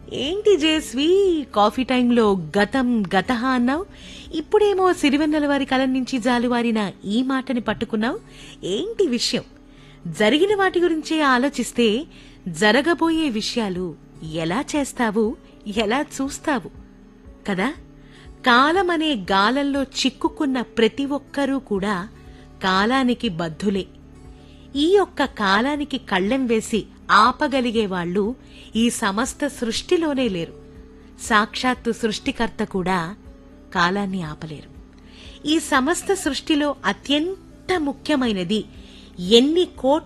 ఏంటి జేస్వి కాఫీ టైంలో గతం గతహ అన్నావు ఇప్పుడేమో సిరివెన్నెల వారి కలం నుంచి జాలువారిన ఈ మాటని పట్టుకున్నావు ఏంటి విషయం జరిగిన వాటి గురించే ఆలోచిస్తే జరగబోయే విషయాలు ఎలా చేస్తావు ఎలా చూస్తావు కదా కాలం అనే గాలంలో చిక్కుకున్న ప్రతి ఒక్కరూ కూడా కాలానికి బద్ధులే ఈ యొక్క కాలానికి కళ్ళెం వేసి ఆపగలిగే వాళ్ళు ఈ సమస్త సృష్టిలోనే లేరు సాక్షాత్తు సృష్టికర్త కూడా కాలాన్ని ఆపలేరు ఈ సమస్త సృష్టిలో అత్యంత ముఖ్యమైనది ఎన్ని కోట్ల